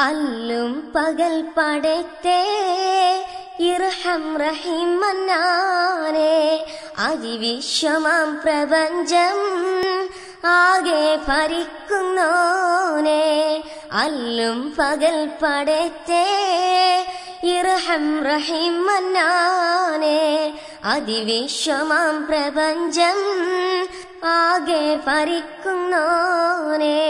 അല്ലും പകൽ പടത്തെ ഇർഹം റഹീം മന്നാനെ അതിവിശ്വമാം പ്രപഞ്ചം ആകെ ഭരിക്കുന്നോനെ അല്ലും പകൽ പടത്തെ ഇർഹം റഹീം മന്നാനെ അതിവിശ്വമാം പ്രപഞ്ചം ആകെ ഭരിക്കുന്നോനെ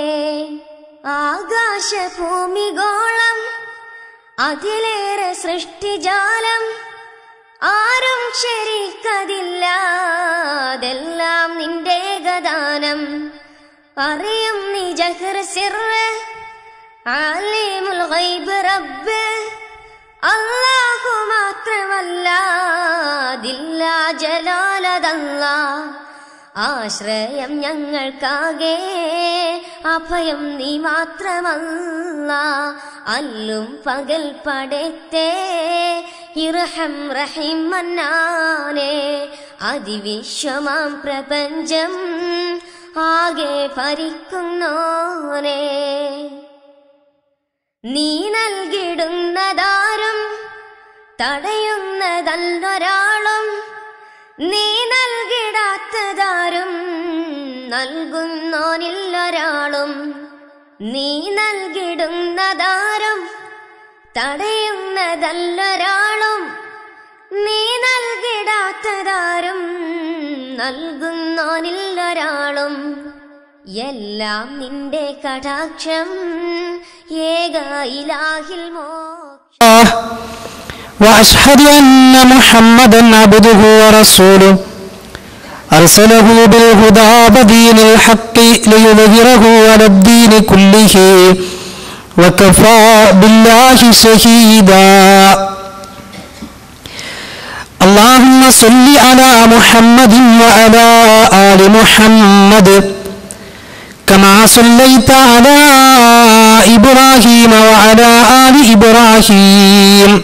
ആകാശഭൂമിഗോളം അതിലേറെ സൃഷ്ടിജാലം ആരും ശരിക്കതില്ല അതെല്ലാം നിന്റെ ഗദാനം അറിയും നീ ജഹർ സിറ് ആലിമുൽ ഗൈബ് റബ്ബ് അല്ലാഹു മാത്രമല്ല അതില്ല ജലാലതല്ല ആശ്രയം ഞങ്ങൾക്കാകെ അഭയം നീ മാത്രമല്ല അല്ലും പകൽ പടത്തെ ഇർഹം റഹീം മന്നാനെ അതിവിശ്വമാം പ്രപഞ്ചം ആകെ ഭരിക്കുന്നോനെ നീ നൽകിടുന്നതാരും തടയുന്നതല്ലൊരാളും നീ നൽകിടാത്തതാരും നൽകുന്നോനില്ലൊരാളും നീ നൽകിടുന്നതാരും തടയുന്നതല്ലൊരാളും നീ നൽകിടാത്തതാരും നൽകുന്നോനില്ലൊരാളും എല്ലാം നിന്റെ കടാക്ഷം ഏക ഇലാഹിൽ മോക്ഷം وأشهد أن محمدا عبده ورسوله أرسله بالهدى ودين الحق ليظهره على الدين كله وكفى بالله شهيدا اللهم صل على محمد وعلى آل محمد كما صليت على إبراهيم وعلى آل إبراهيم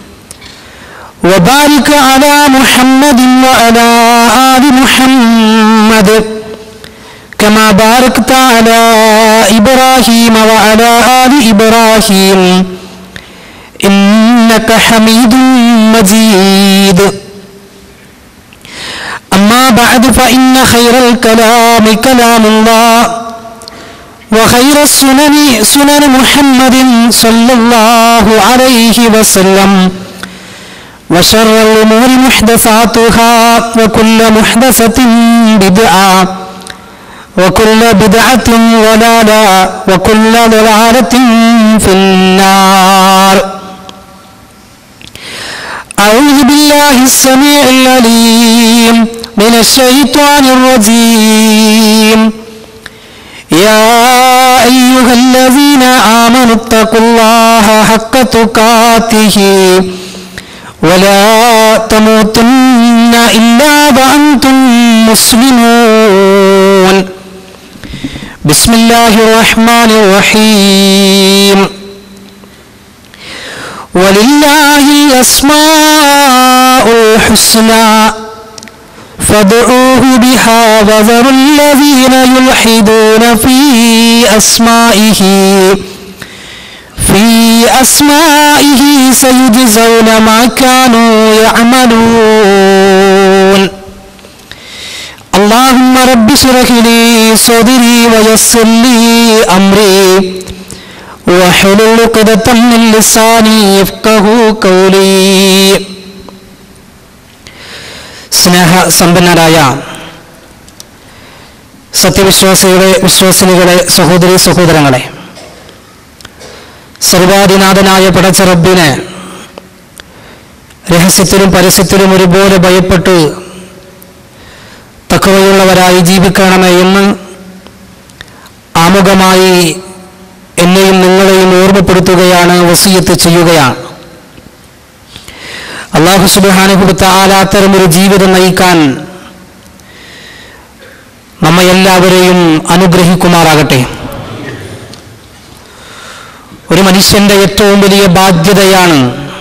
وبارك على محمد وعلى آل محمد كما باركت على إبراهيم وعلى آل إبراهيم إنك حميد مجيد أما بعد فإن خير الكلام كلام الله وخير السنن سنن محمد صلى الله عليه وسلم وشر الأمور محدثاتها وكل محدثة بدعة وكل بدعة ضلالة وكل ضلالة في النار أعوذ بالله السميع العليم من الشيطان الرجيم يا أيها الذين آمنوا اتقوا الله حق تقاته ولا تموتن إلا وأنتم مسلمون بسم الله الرحمن الرحيم ولله الأسماء الحسنى فادعوه بها وذروا الذين يلحدون في أسمائه في أسمائه سيجزون ما كانوا يعملون اللهم رب اشرح لي صدري ويسر لي أمري واحلل عقدة من لساني يفقه قولي സ്നേഹ സമ്പന്നരായ സത്യവിശ്വാസികളെ വിശ്വാസിനികളെ സഹോദരി സഹോദരങ്ങളെ സർവാധിനാഥനായ പടച്ച റബ്ബിനെ രഹസ്യത്തിലും പരസ്യത്തിലും ഒരുപോലെ ഭയപ്പെട്ട് തക്കവയുള്ളവരായി ജീവിക്കണമേ എന്ന് ആമുഖമായി എന്നെയും നിങ്ങളെയും ഓർമ്മപ്പെടുത്തുകയാണ് വസീയത്ത് ചെയ്യുകയാണ് അള്ളാഹു സുബാനുകൊടുത്ത ആലാത്തരം ഒരു ജീവിതം നയിക്കാൻ നമ്മയെല്ലാവരെയും അനുഗ്രഹിക്കുമാറാകട്ടെ ഒരു മനുഷ്യന്റെ ഏറ്റവും വലിയ ബാധ്യതയാണ്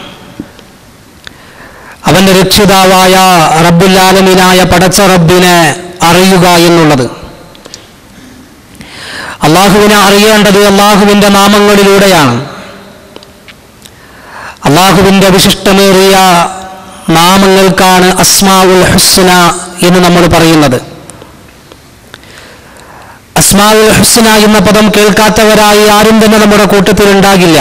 അവന്റെ രക്ഷിതാവായ റബ്ബുല്ലാലമിനായ പടച്ച റബ്ബിനെ അറിയുക എന്നുള്ളത് അള്ളാഹുവിനെ അറിയേണ്ടത് അള്ളാഹുവിന്റെ നാമങ്ങളിലൂടെയാണ് അള്ളാഹുവിൻ്റെ വിശിഷ്ടമേറിയ നാമങ്ങൾക്കാണ് അസ്മാവുൽ ഹുസ്ന എന്ന് നമ്മൾ പറയുന്നത് അസ്മാവുൽ ഹുസ്ന എന്ന പദം കേൾക്കാത്തവരായി ആരും തന്നെ നമ്മുടെ കൂട്ടത്തിൽ ഉണ്ടാകില്ല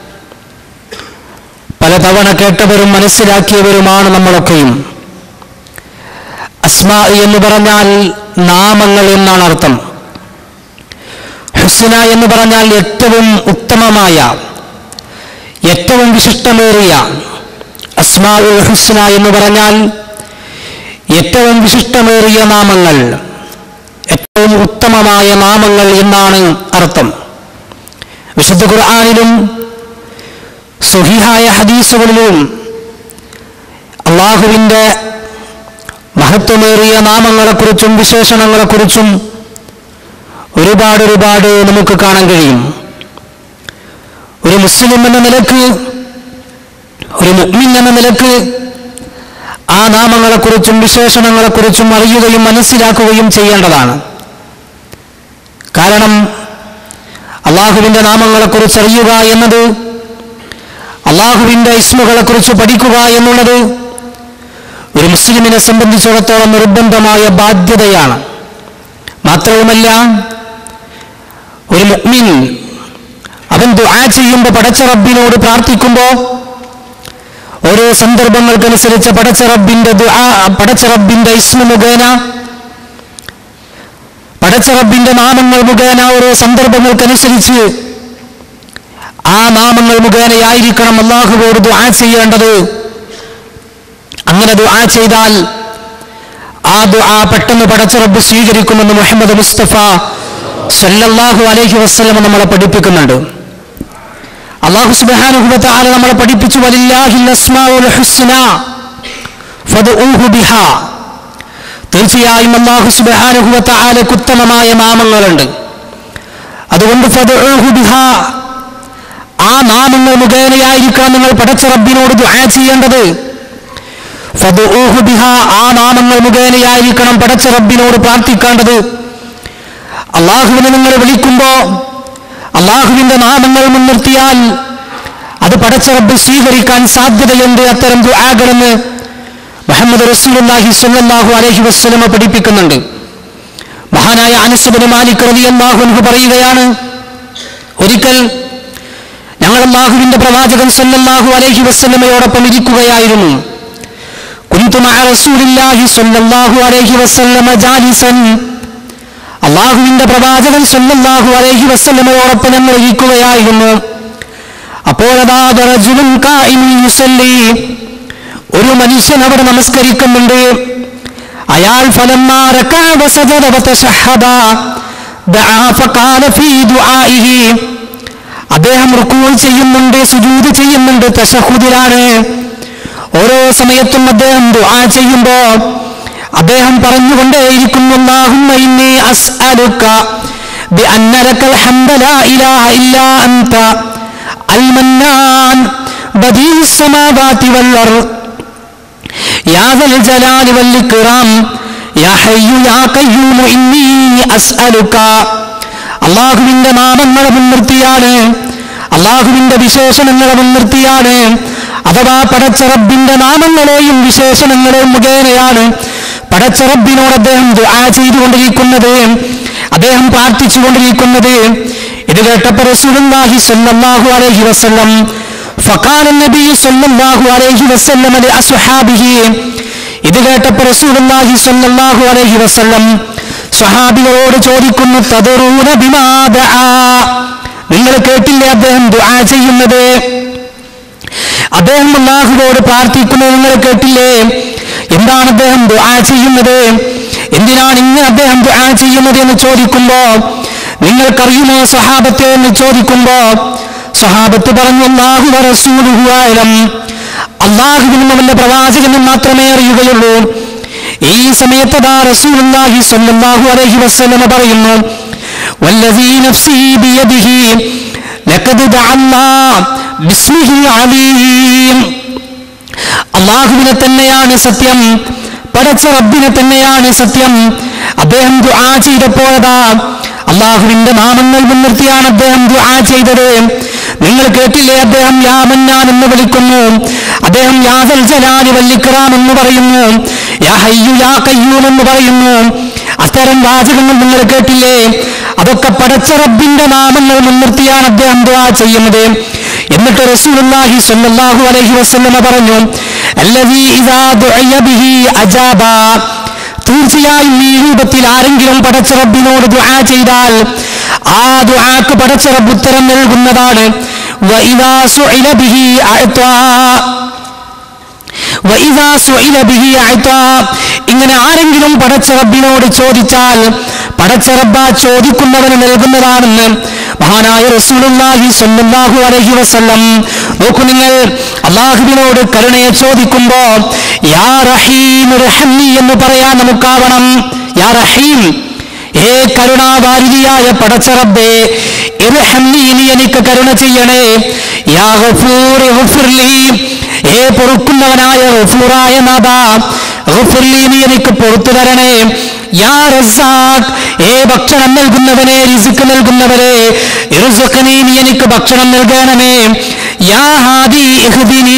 പലതവണ കേട്ടവരും മനസ്സിലാക്കിയവരുമാണ് നമ്മളൊക്കെയും അസ്മാ എന്ന് പറഞ്ഞാൽ നാമങ്ങൾ എന്നാണ് അർത്ഥം ഹുസ്ന എന്ന് പറഞ്ഞാൽ ഏറ്റവും ഉത്തമമായ ഏറ്റവും വിശിഷ്ടമേറിയ അസ്മാ ഉൽ ഹുസ്ന എന്ന് പറഞ്ഞാൽ ഏറ്റവും വിശിഷ്ടമേറിയ നാമങ്ങൾ ഏറ്റവും ഉത്തമമായ നാമങ്ങൾ എന്നാണ് അർത്ഥം വിശുദ്ധ ഖുർആാനിലും സുഹിഹായ ഹദീസുകളിലും അള്ളാഹുവിൻ്റെ മഹത്വമേറിയ നാമങ്ങളെക്കുറിച്ചും വിശേഷണങ്ങളെക്കുറിച്ചും ഒരുപാട് ഒരുപാട് നമുക്ക് കാണാൻ കഴിയും ഒരു മുസ്ലിം എന്ന നിലക്ക് ഒരു മുഗ്മിൻ എന്ന നിലക്ക് ആ നാമങ്ങളെക്കുറിച്ചും വിശേഷണങ്ങളെക്കുറിച്ചും അറിയുകയും മനസ്സിലാക്കുകയും ചെയ്യേണ്ടതാണ് കാരണം അള്ളാഹുവിൻ്റെ നാമങ്ങളെക്കുറിച്ച് അറിയുക എന്നത് അള്ളാഹുവിൻ്റെ ഇസ്മുകളെക്കുറിച്ച് പഠിക്കുക എന്നുള്ളത് ഒരു മുസ്ലിമിനെ സംബന്ധിച്ചിടത്തോളം നിർബന്ധമായ ബാധ്യതയാണ് മാത്രവുമല്ല ഒരു മുഗ്മിൻ അവൻ ദുആ ചെയ്യുമ്പോൾ പടച്ച റബ്ബിനോട് പ്രാർത്ഥിക്കുമ്പോൾ ഓരോ സന്ദർഭങ്ങൾക്കനുസരിച്ച് പടച്ച റബ്ബിന്റെ ദുആ പടച്ച റബ്ബിന്റെ ഇസ്മ മുഖേന പടച്ച റബ്ബിന്റെ നാമങ്ങൾ മുഖേന ഓരോ സന്ദർഭങ്ങൾക്കനുസരിച്ച് ആ നാമങ്ങൾ മുഖേനയായിരിക്കണം അള്ളാഹുവോട് ദുആ ചെയ്യേണ്ടത് അങ്ങനെ ദുആ ചെയ്താൽ ആ ദുആ പെട്ടെന്ന് പടച്ച റബ്ബ് സ്വീകരിക്കുമെന്ന് മുഹമ്മദ് മുസ്തഫ സല്ലല്ലാഹു അലൈഹി വസ്ലം നമ്മളെ പഠിപ്പിക്കുന്നുണ്ട് അള്ളാഹു സുബ്ഹാനഹു തആല നമ്മളെ പഠിപ്പിച്ചു വലില്ലാഹിൽ അസ്മാഉൽ ഹുസ്ന ഫദ്ഉഹു ബിഹാ തീർച്ചയായും അള്ളാഹു സുബ്ഹാനഹു തആലക്ക് ഉത്തമമായ നാമങ്ങളുണ്ട് അതുകൊണ്ട് ഫദ്ഉഹു ബിഹാ ആ നാമങ്ങൾ മുഖേനയായിരിക്കണം നിങ്ങൾ പടച്ച റബ്ബിനോട് ദുആ ചെയ്യേണ്ടത് ഫദ്ഉഹു ബിഹാ ആ നാമങ്ങൾ മുഖേനയായിരിക്കണം പടച്ച റബ്ബിനോട് പ്രാർത്ഥിക്കേണ്ടത് അള്ളാഹുവിനെ നിങ്ങൾ വിളിക്കുമ്പോ അള്ളാഹുവിന്റെ നാമങ്ങൾ മുൻനിർത്തിയാൽ അത് പടച്ച റബ്ബ് സ്വീകരിക്കാൻ സാധ്യതയുണ്ട് അത്തരം ദുആകളെന്ന് മുഹമ്മദ് റസൂലുള്ളാഹി സ്വല്ലല്ലാഹു അലൈഹി വസല്ലമ പഠിപ്പിക്കുന്നുണ്ട് മഹാനായ അനസുബിന് മാലിക് റളിയല്ലാഹു അൻഹു പറയുകയാണ് ഒരിക്കൽ ഞങ്ങൾ അള്ളാഹുവിന്റെ പ്രവാചകൻ സല്ലല്ലാഹു അലൈഹി വസല്ലമയോടൊപ്പം ഇരിക്കുകയായിരുന്നു കുന്തു മഅ റസൂലില്ലാഹി സ്വല്ലല്ലാഹു അലൈഹി വസല്ലമ ജാലിസൻ അള്ളാഹുവിന്റെ പ്രവാചകൻ സല്ലല്ലാഹു അലൈഹി വസല്ലമയോടൊപ്പം ഞങ്ങൾ ഇരിക്കുകയായിരുന്നു അപ്പോഴതാ റജുലുൻ ഖായിമുൻ യുസല്ലി ഒരു മനുഷ്യൻ അവിടെ നമസ്കരിക്കുന്നുണ്ട് അയാൾ ഫലമ്മാ റകഅ വസജദ വതശഹദ ദആ ഫഖാല ഫീ ദുആഇഹി അദ്ദേഹം റുക്കൂൾ ചെയ്യുന്നുണ്ട് സുജൂദ് ചെയ്യുന്നുണ്ട് തശഹുദിലാണ് ഓരോ സമയത്തും അദ്ദേഹം ദുആ ചെയ്യുമ്പോ അദ്ദേഹം പറഞ്ഞുകൊണ്ടേയിരിക്കുന്നു അല്ലാഹുമ്മ ഇന്നി അസ്അലുക بأن لك الحمد لا إله إلا أنت المنان بديع السماوات والأرض يا ذا الجلال والإكرام يا حي يا قيوم إني أسألك അള്ളാഹുവിന്റെ നാമങ്ങളെ മുൻനിർത്തിയാണ് അള്ളാഹുവിന്റെ വിശേഷണങ്ങളെ മുൻനിർത്തിയാണ് അഥവാ പടച്ച റബ്ബിന്റെ നാമങ്ങളെയും വിശേഷണങ്ങളെയും മുഖേനയാണ് പടച്ച റബ്ബിനോട് അദ്ദേഹം ദുആ ചെയ്തുകൊണ്ടിരിക്കുന്നത് അദ്ദേഹം പ്രാർത്ഥിച്ചുകൊണ്ടിരിക്കുന്നത് ഇത് കേട്ടപ്പോൾ റസൂലുള്ളാഹി സ്വല്ലല്ലാഹു അലൈഹി വസല്ലം ഫഖാല നബി സ്വല്ലല്ലാഹു അലൈഹി വസല്ലം ലിഅസ്ഹാബിഹി ഇത് കേട്ടപ്പോൾ റസൂലുള്ളാഹി സ്വല്ലല്ലാഹു അലൈഹി വസല്ലം സ്വഹാബികളോട് ചോദിക്കുന്നു തദറൂന ബിമാ ദആ നിങ്ങൾ കേട്ടില്ലേ അദ്ദേഹം ദുആ ചെയ്യുന്നത് അദ്ദേഹം അള്ളാഹുവോട് പ്രാർത്ഥിക്കുന്നത് നിങ്ങൾ കേട്ടില്ലേ എന്താണ് അദ്ദേഹം ദുആ ചെയ്യുന്നത് എന്തിനാണ് ഇങ്ങനെ അദ്ദേഹം ദുആ ചെയ്യുന്നത് എന്ന് ചോദിക്കുമ്പോ നിങ്ങൾക്കറിയുമോ സഹാബത്തെ എന്ന് ചോദിക്കുമ്പോ സഹാബത്ത് പറഞ്ഞു അള്ളാഹു റസൂലുഹു ആലം അള്ളാഹുവിനും അവന്റെ പ്രവാചകനും മാത്രമേ അറിയുകയുള്ളൂ ഈ സമയത്ത് ദാ റസൂലുള്ളാഹി സ്വല്ലല്ലാഹു അലൈഹി വസല്ലമ പറയുന്നു വല്ലദീ നഫ്സി ബിയദിഹി ലഖദ് ദഅല്ലാ ബിസ്മിഹിൽ അലീം അള്ളാഹുവിനെ തന്നെയാണ് സത്യം പടച്ച റബ്ബിനെ തന്നെയാണ് സത്യം അദ്ദേഹം ദുആ ചെയ്തപ്പോഴതാ അള്ളാഹുവിന്റെ നാമങ്ങൾ മുൻനിർത്തിയാണ് അദ്ദേഹം ദുആ ചെയ്തത് നിങ്ങൾ കേട്ടില്ലേ അദ്ദേഹം യാമന്നാൻ എന്ന് വിളിക്കുന്നു അദ്ദേഹം യാദൽ ജലാലി വല്ലിക്കറാം എന്ന് പറയുന്നു യാ ഹയ്യു യാ കയ്യൂം എന്ന് പറയുന്നു അത്തരം വാചകങ്ങൾ നിങ്ങൾ കേട്ടില്ലേ അതൊക്കെ പടച്ച റബ്ബിന്റെ നാമങ്ങൾ മുൻനിർത്തിയാണ് അദ്ദേഹം ദുആ ചെയ്യുന്നത് എന്നിട്ട് റസൂലുള്ളാഹി സ്വല്ലല്ലാഹു അലൈഹി വസല്ലമ പറഞ്ഞു അല്ലദീ ഇദാ ദുഇയ ബിഹി അജാബ തീർച്ചയായും ഈ രൂപത്തിൽ ആരെങ്കിലും പടച്ച റബ്ബിനോട് ദുആ ചെയ്താൽ ആ ദുആക്ക് പടച്ച റബ്ബ് ഉത്തരം നൽകുന്നതാണ് വഇദാ സുഇല ബിഹി അഅ്താ വഇദാ സുഇല ബിഹി അഅ്താ ഇങ്ങനെ ആരെങ്കിലും പടച്ച റബ്ബിനോട് ചോദിച്ചാൽ പടച്ച റബ്ബ ചോദിക്കുന്നവന് നൽകുന്നതാണെന്ന് മഹാനായ റസൂലുള്ളാഹി സ്വല്ലല്ലാഹു അലൈഹി വസല്ലം നോക്കൂ നിങ്ങൾ അള്ളാഹുവിനോട് കരുണയെ ചോദിക്കുമ്പോ യാ റഹീം റഹ്മി എന്ന് പറയാൻ നമുക്കാവണം യാ റഹീം ഏ കരുണാവാരിയായ പടച്ചറബ്ബേ ഇർഹംനി നീ എനിക്ക് കരുണ ചെയ്യണേ യാ ഗഫൂർ ഗഫിർലി ഏ പൊറുക്കുന്നവനായ ഗഫൂറായ നാഥ ഗഫിർലി നീ എനിക്ക് പൊറത്തു തരണേ യാ റസാഖ് ഏ ഭക്ഷണം നൽകുന്നവനെ റിസ്ക് നൽകുന്നവരെ ഇർസുഖ്നി നീ എനിക്ക് ഭക്ഷണം നൽകണമേ യാ ഹാദി ഇഹ്ദിനി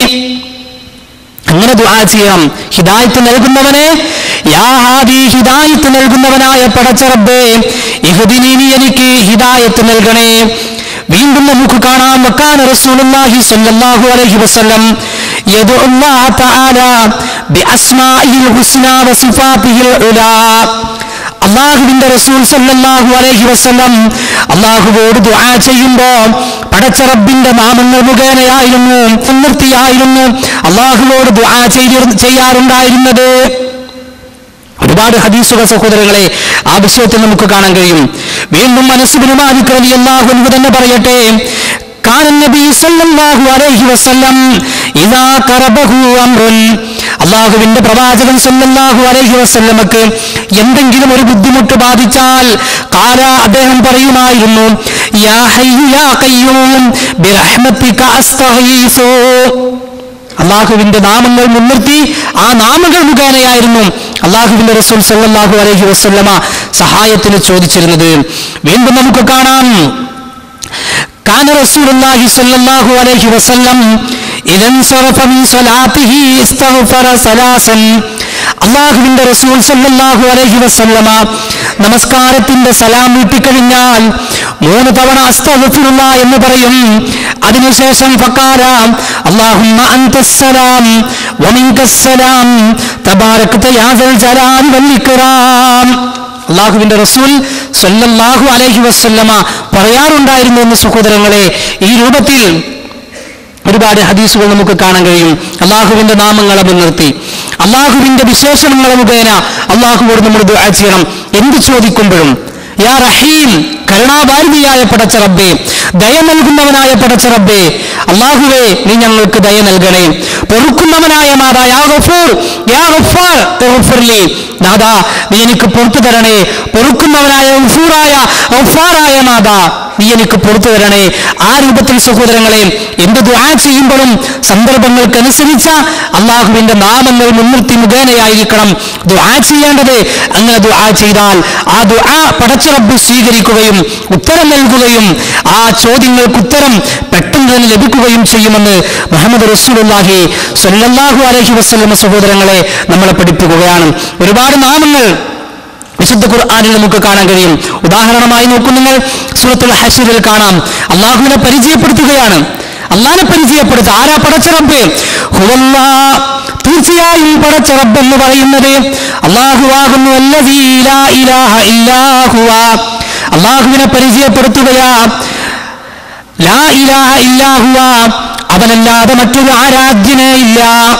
അങ്ങനെ ദുആ ചെയ്യണം ഹിദായത്ത് നൽകുന്നവനെ യാ ഹാദി ഹിദായത്ത് നൽകുന്നവനായ പടച്ചറബ്ബേ ഇഹ്ദിനി നീ എനിക്ക് ഹിദായത്ത് നൽകണേ വീണ്ടും നമുക്ക് കാണാം വക്കാന റസൂലുള്ളാഹി സ്വല്ലല്ലാഹു അലൈഹി വസല്ലം യദുല്ലാഹ തആല ബിഅസ്മാഇഹിൽ ഹുസ്ന വസിഫാതിഹിൽ ഉലാ അള്ളാഹുവിന്റെ റസൂൽ സല്ലല്ലാഹു അലൈഹി വസല്ലം അള്ളാഹുവോട് ദുആ ചെയ്യുമ്പോ പടച്ച റബ്ബിന്റെ നാമങ്ങൾ മുഖേനയായിരുന്നു മുൻനിർത്തിയായിരുന്നു അള്ളാഹുവോട് ദുആ ചെയ്തി- ചെയ്യാറുണ്ടായിരുന്നത് ഒരുപാട് ഹദീസുകൾ സഹോദരങ്ങളെ ആ വിഷയത്തിൽ നമുക്ക് കാണാൻ കഴിയും വീണ്ടും മനസ്സുബിന് മാലിക് റളിയല്ലാഹു അൻഹു തന്നെ പറയട്ടെ കാന നബി സല്ലല്ലാഹു അലൈഹി വസല്ലം ഇദാ കറബഹു അംറുൻ അള്ളാഹുവിന്റെ പ്രവാചകൻ സല്ലല്ലാഹു അലൈഹി വസല്ലമക്ക് എന്തെങ്കിലും ഒരു ബുദ്ധിമുട്ട് ബാധിച്ചാൽ കാല അദ്ദേഹം പറയുമായിരുന്നു യാ ഹയ്യു യാ ഖയ്യൂം ബിറഹ്മതിക അസ്തഗീസു അള്ളാഹുവിന്റെ നാമങ്ങൾ മുൻനിർത്തി ആ നാമങ്ങൾ മുഖേനയായിരുന്നു അള്ളാഹുവിന്റെ റസൂൽ സല്ലല്ലാഹു അലൈഹി വസല്ലമ സഹായത്തിന് ചോദിച്ചിരുന്നത് വീണ്ടും നമുക്ക് കാണാം كان رسول الله صلى الله عليه وسلم إذا انصرف من صلاته استغفر ثلاثا അള്ളാഹുവിന്റെ റസൂൽ സല്ലല്ലാഹു അലൈഹി വസല്ലമ നമസ്കാരത്തിന്റെ സലാം വീട്ടിക്കഴിഞ്ഞാൽ മൂന്ന് തവണ അസ്തഗ്ഫിറുള്ള എന്ന് പറയും അതിനുശേഷം ഫക്കാല അല്ലാഹുമ്മ അൻതസ്സലാം വമിൻകസ്സലാം തബാരക്ത യാ ദൽ ജലാൽ വൽ ഇക്റാം അള്ളാഹുവിന്റെ റസൂൽ സല്ലല്ലാഹു അലൈഹി വസല്ലമ പറയാറുണ്ടായിരുന്നു എന്ന് സഹോദരങ്ങളെ ഈ രൂപത്തിൽ ഒരുപാട് ഹദീസുകൾ നമുക്ക് കാണാൻ കഴിയും അള്ളാഹുവിന്റെ നാമങ്ങളെ മുൻനിർത്തി അള്ളാഹുവിന്റെ വിശേഷണങ്ങളെ മുഖേന അള്ളാഹുവോട് നമ്മൾ ദുആ ചെയ്യണം എന്ത് ചോദിക്കുമ്പോഴും യാ റഹീം കരുണാഭാരതിയായ പടച്ച റബ്ബേ ദയ നൽകുന്നവനായ പടച്ച റബ്ബേ അള്ളാഹുവേ നീ ഞങ്ങൾക്ക് ദയ നൽകണേ പൊറുക്കുന്നവനായ മാതാ യാ ഗഫൂർ യാ ഗഫാർ ഗഫർലി നാദാ നീ എനിക്ക് പുറത്തു തരണേ പൊറുക്കുന്നവനായ ഗഫൂറായ ഗഫാറായ മാതാ നീ എനിക്ക് പുറത്തു തരണേ ആ രൂപത്തിൽ സഹോദരങ്ങളെ എന്ത് ദുആ ചെയ്യുമ്പോഴും സന്ദർഭങ്ങൾക്കനുസരിച്ച അള്ളാഹുവിന്റെ നാമങ്ങൾ മുൻനിർത്തി മുഖേനയായിരിക്കണം ദുആ ചെയ്യേണ്ടത് അങ്ങനെ ദുആ ചെയ്താൽ ആ ദുആ പടച്ചുറബ് സ്വീകരിക്കുകയും ഉത്തരം നൽകുകയും ആ ചോദ്യങ്ങൾക്ക് ഉത്തരം പെട്ടെന്ന് തന്നെ ലഭിക്കുകയും ചെയ്യുമെന്ന് മുഹമ്മദ് റസൂലുള്ളാഹി സ്വല്ലല്ലാഹു അലൈഹി വസല്ലമ സഹോദരങ്ങളെ നമ്മളെ പഠിപ്പിക്കുകയാണ് ഒരുപാട് നാമങ്ങൾ വിശുദ്ധ ഖുർആനിൽ നമുക്ക് കാണാൻ കഴിയും ഉദാഹരണമായി നോക്കൂ നിങ്ങൾ സൂറത്തുൽ ഹഷറിൽ കാണാം അള്ളാഹുവിനെ പരിചയപ്പെടുത്തുകയാണ് അള്ളാഹിനെ പരിചയപ്പെടുത്തുക ആരാ പടച്ചറബ് ഹുവല്ലാ തീർച്ചയായും പടച്ചറബ് എന്ന് പറയുന്നത് അള്ളാഹുവാകുന്നു അല്ലദീ ലാ ഇലാഹ ഇല്ലാ ഹുവ അള്ളാഹുവിനെ പരിചയപ്പെടുത്തുകയാ ലാ ഇലാഹ ഇല്ലാ ഹുവ അവനല്ലാതെ മറ്റൊരു ആരാധ്യനേ ഇല്ല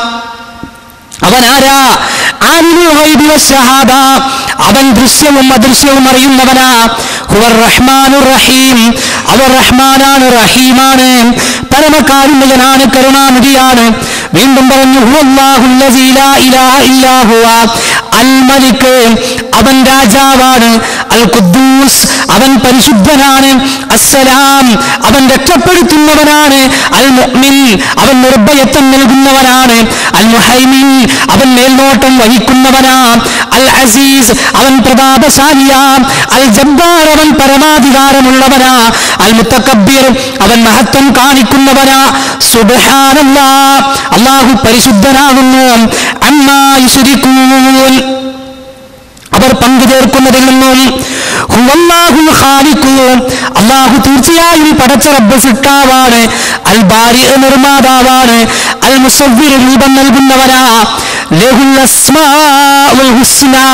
അവനാരാ ആലിമുൽ ഗൈബി വശഹാദ അവൻ ദൃശ്യവും അദൃശ്യവും അറിയുന്നവനാ ഹുവർ റഹ്മാനുർ റഹീം അവർ റഹ്മാനാണ് റഹീമാണ് പരമകാരുണ്യനാണ് കരുണാനിധിയാണ് വീണ്ടും പറഞ്ഞു ഹുവല്ലാഹുല്ലസീ ലാ ഇലാഹ ഇല്ലാ ഹുവ അൽ മലിക് അവൻ രാജാവാണ് അൽ ഖുദ്ദൂസ് അവൻ പരിശുദ്ധനാണ് അസ്സലാം അവൻ രക്ഷപ്പെടുത്തുന്നവനാണ് അൽ മുഅ്മിൻ അവൻ നിർഭയത്വം നൽകുന്നവനാണ് അൽ മുഹൈമിൻ അവൻ മേൽനോട്ടം വഹിക്കുന്നവനാ അൽ അസീസ് അവൻ പ്രതാപശാലിയാ അൽ ജബ്ബാർ അവൻ പരമാധികാരമുള്ളവനാ അൽ മുത്തക്കബ്ബിർ അവൻ മഹത്വം കാണിക്കുന്നവനാ സുബ്ഹാനല്ലാ അല്ലാഹു പരിശുദ്ധനാകുന്നു അമ്മാ യുശ്രികൂൻ അവർ പങ്കുചേർക്കുന്നതിൽ നിന്നും ഹുവല്ലാഹുൽ ഖാലിഖു അല്ലാഹു തീർച്ചയായും പടച്ച റബ്ബ് സിട്ടാവാണ് അൽ ബാരി നിർമ്മാതാവാണ് അൽ മുസവ്വിർ രൂപം നൽകുന്നവനാ ലഹുൽ അസ്മാഉൽ ഹുസ്നാ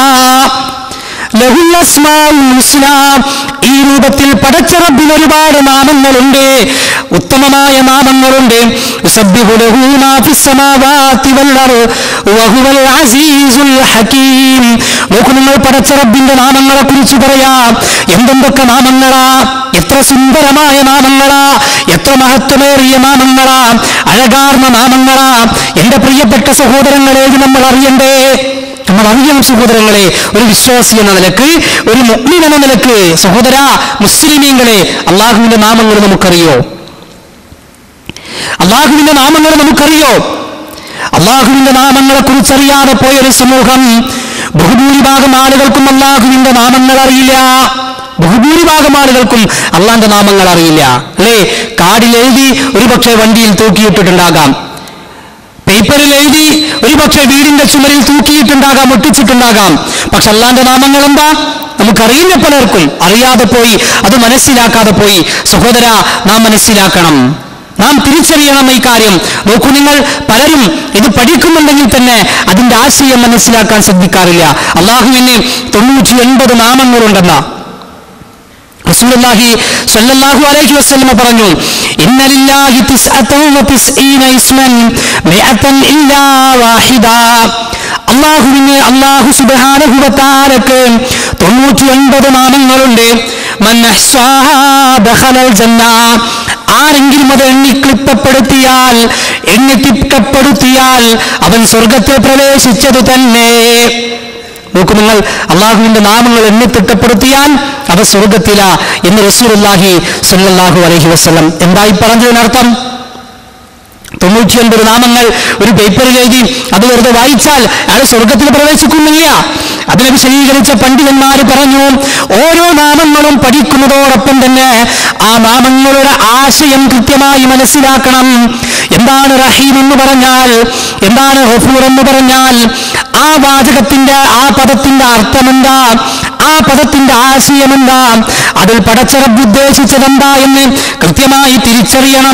ലഹുൽ അസ്മാഉൽ ഹുസ്നാ ഈ രൂപത്തിൽ പടച്ച റബ്ബിന് ഒരുപാട് നാമങ്ങളുണ്ട് ഉത്തമമായ നാമങ്ങളുണ്ട് യുസബ്ബിഹു ലഹു മാ ഫിസ് സമാവാതി വൽ അർദ് വഹുവൽ അസീസുൽ ഹകീം നോക്കൂ നിങ്ങൾ പടച്ച റബ്ബിന്റെ നാമങ്ങളെ കുറിച്ച് പറയാം എന്തെന്തൊക്കെ നാമങ്ങളാ എത്ര സുന്ദരമായ നാമങ്ങളാ എത്ര മഹത്വമേറിയ നാമങ്ങളാ അഴകാർന്ന നാമങ്ങളാ എന്റെ പ്രിയപ്പെട്ട സഹോദരങ്ങളെ ഇത് നമ്മൾ അറിയണ്ടേ നമ്മൾ അറിയണം സഹോദരങ്ങളെ ഒരു വിശ്വാസി എന്ന നിലക്ക് ഒരു മുഗ്മിൻ എന്ന നിലക്ക് സഹോദര മുസ്ലിമീങ്ങളെ അള്ളാഹുവിന്റെ നാമങ്ങൾ നമുക്കറിയോ അള്ളാഹുവിന്റെ നാമങ്ങൾ നമുക്കറിയോ അള്ളാഹുവിന്റെ നാമങ്ങളെ കുറിച്ചറിയാതെ പോയൊരു സമൂഹം ബഹുഭൂരിഭാഗം ആളുകൾക്കും അള്ളാഹുവിന്റെ നാമങ്ങൾ അറിയില്ല ബഹുഭൂരിഭാഗം ആളുകൾക്കും അള്ളാന്റെ നാമങ്ങൾ അറിയില്ല അല്ലേ കാർഡിൽ എഴുതി ഒരുപക്ഷെ വണ്ടിയിൽ തൂക്കിയിട്ടിട്ടുണ്ടാകാം പേപ്പറിൽ എഴുതി ഒരുപക്ഷെ വീടിന്റെ ചുമരിൽ തൂക്കിയിട്ടുണ്ടാകാം ഒട്ടിച്ചിട്ടുണ്ടാകാം പക്ഷെ അള്ളാന്റെ നാമങ്ങൾ എന്താ നമുക്കറിയില്ല പലർക്കും അറിയാതെ പോയി അത് മനസ്സിലാക്കാതെ പോയി സഹോദര നാം മനസ്സിലാക്കണം നാം തിരിച്ചറിയണം ഈ കാര്യം നോക്കൂ നിങ്ങൾ പലരും ഇത് പഠിക്കുന്നുണ്ടെങ്കിൽ തന്നെ അതിന്റെ ആശയം മനസ്സിലാക്കാൻ ശ്രദ്ധിക്കാറില്ല അള്ളാഹുവിന് തൊണ്ണൂറ്റി എൺപത് നാമങ്ങളുണ്ടെന്ന റസൂലുള്ളാഹി സ്വല്ലല്ലാഹു അലൈഹി വസല്ലമ പറഞ്ഞു ഇന്ന ലില്ലാഹി തിസ്അതൻ വതിസ്ഈന ഇസ്മൻ മിഅതൻ ഇല്ലാ വാഹിദ അള്ളാഹുവിന് അള്ളാഹു സുബ്ഹാനഹു വതആലക്ക് തൊണ്ണൂറ്റി ഒൻപത് നാമങ്ങളുണ്ട് മൻ അഹ്സാഹാ ദഖലൽ ജന്ന ആരെങ്കിലും അത് എണ്ണിക്ലിപ്പപ്പെടുത്തിയാൽ എണ്ണിത്തിക്കപ്പെടുത്തിയാൽ അവൻ സ്വർഗത്തിൽ പ്രവേശിച്ചത് തന്നെ നോക്കൂ നിങ്ങൾ അള്ളാഹുവിന്റെ നാമങ്ങൾ എണ്ണി തിട്ടപ്പെടുത്തിയാൽ അവ സ്വർഗത്തില എന്ന് റസൂലുള്ളാഹി സ്വല്ലല്ലാഹു അലൈഹി വസല്ലം എന്തായി പറഞ്ഞതിനർത്ഥം തൊണ്ണൂറ്റി ഒൻപത് നാമങ്ങൾ ഒരു പേപ്പറിൽ എഴുതി അത് വെറുതെ വായിച്ചാൽ അയാൾ സ്വർഗത്തിൽ പ്രവേശിക്കുന്നില്ല അതിനെ വിശദീകരിച്ച പണ്ഡിതന്മാർ പറഞ്ഞു ഓരോ നാമങ്ങളും പഠിക്കുന്നതോടൊപ്പം തന്നെ ആ നാമങ്ങളുടെ ആശയം കൃത്യമായി മനസ്സിലാക്കണം എന്താണ് റഹീം എന്ന് പറഞ്ഞാൽ എന്താണ് ഗഫൂർ എന്ന് പറഞ്ഞാൽ ആ വാചകത്തിന്റെ ആ പദത്തിന്റെ അർത്ഥമെന്താ ആ പദത്തിന്റെ ആശയമെന്താ അതിൽ പടച്ചറബ് ഉദ്ദേശിച്ചതെന്താ എന്ന് കൃത്യമായി തിരിച്ചറിയണം